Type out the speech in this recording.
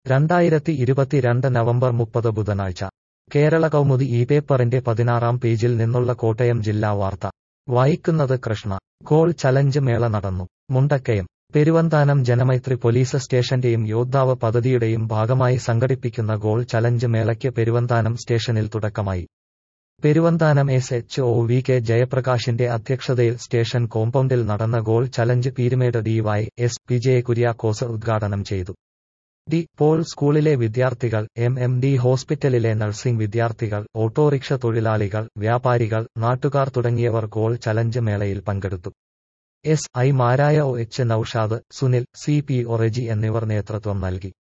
രണ്ടായിരത്തി ഇരുപത്തിരണ്ട് നവംബർ മുപ്പത് ബുധനാഴ്ച കേരള കൗമുദി ഈ പേപ്പറിന്റെ പതിനാറാം പേജിൽ നിന്നുള്ള കോട്ടയം ജില്ലാ വാർത്ത വായിക്കുന്നത് കൃഷ്ണ ഗോൾ ചലഞ്ച് മേള നടന്നു മുണ്ടക്കയം പെരുവന്താനം ജനമൈത്രി പോലീസ് സ്റ്റേഷന്റെയും യോദ്ധാവ് പദ്ധതിയുടെയും ഭാഗമായി സംഘടിപ്പിക്കുന്ന ഗോൾ ചലഞ്ച് മേളയ്ക്ക് പെരുവന്താനം സ്റ്റേഷനിൽ തുടക്കമായി Peruvanthanam S H O V K ജയപ്രകാശിന്റെ അധ്യക്ഷതയിൽ സ്റ്റേഷൻ കോമ്പൗണ്ടിൽ നടന്ന goal challenge Peermade D Y S P J Kuriakose ഉദ്ഘാടനം ചെയ്തു ഡി പോൾ സ്കൂളിലെ വിദ്യാർത്ഥികൾ എം എം ഡി ഹോസ്പിറ്റലിലെ നഴ്സിംഗ് വിദ്യാർത്ഥികൾ ഓട്ടോറിക്ഷ തൊഴിലാളികൾ വ്യാപാരികൾ നാട്ടുകാർ തുടങ്ങിയവർ ഗോൾ ചലഞ്ച് മേളയിൽ പങ്കെടുത്തു എസ് ഐ മാരായ O H Noushad Sunil C P ഒറജി എന്നിവർ നേതൃത്വം നൽകി